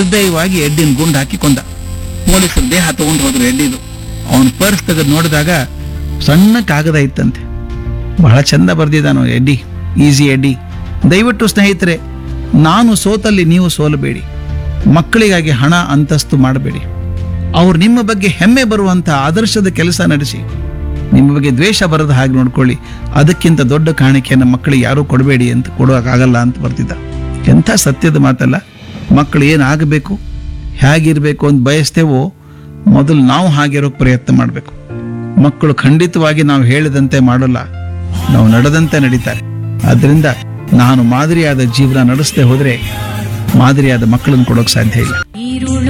ನಿರ್ದಯವಾಗಿ ಎಡ್ಡಿನ ಗುಂಡು ಹಾಕಿ ಕೊಂದ ಪೊಲೀಸರು ದೇಹ ತಗೊಂಡು ಹೋದ್ರು ಎಡ್ಡಿದು ಅವನ ಪರ್ಸ್ ತೆಗೆದು ನೋಡಿದಾಗ ಸಣ್ಣ ಕಾಗದ ಇತ್ತಂತೆ ಬಹಳ ಚಂದ ಬರ್ದಿದ್ದಾನು ಎಡ್ಡಿ ಈಸಿ ಎಡ್ಡಿ ದಯವಿಟ್ಟು ಸ್ನೇಹಿತರೆ ನಾನು ಸೋತಲ್ಲಿ ನೀವು ಸೋಲಬೇಡಿ ಮಕ್ಕಳಿಗಾಗಿ ಹಣ ಅಂತಸ್ತು ಮಾಡಬೇಡಿ ಅವ್ರು ನಿಮ್ಮ ಬಗ್ಗೆ ಹೆಮ್ಮೆ ಬರುವಂಥ ಆದರ್ಶದ ಕೆಲಸ ನಡೆಸಿ ನಿಮ್ಮ ಬಗ್ಗೆ ದ್ವೇಷ ಬರದ ಹಾಗೆ ನೋಡ್ಕೊಳ್ಳಿ ಅದಕ್ಕಿಂತ ದೊಡ್ಡ ಕಾಣಿಕೆಯನ್ನು ಮಕ್ಕಳಿಗೆ ಯಾರೂ ಕೊಡಬೇಡಿ ಅಂತ ಕೊಡೋಕ್ಕಾಗಲ್ಲ ಅಂತ ಬರ್ತಿದ್ದ ಎಂಥ ಸತ್ಯದ ಮಾತಲ್ಲ ಮಕ್ಕಳು ಏನಾಗಬೇಕು ಹೇಗಿರಬೇಕು ಅಂತ ಬಯಸ್ತೇವೋ ಮೊದಲು ನಾವು ಹಾಗಿರೋಕೆ ಪ್ರಯತ್ನ ಮಾಡಬೇಕು ಮಕ್ಕಳು ಖಂಡಿತವಾಗಿ ನಾವು ಹೇಳಿದಂತೆ ಮಾಡಲ್ಲ ನಾವು ನಡೆದಂತೆ ನಡೀತಾರೆ ಆದ್ದರಿಂದ ನಾನು ಮಾದರಿಯಾದ ಜೀವನ ನಡೆಸದೆ ಹೋದರೆ ಮಾದರಿಯಾದ ಮಕ್ಕಳನ್ನು ಕೊಡೋಕೆ ಸಾಧ್ಯ ಇಲ್ಲ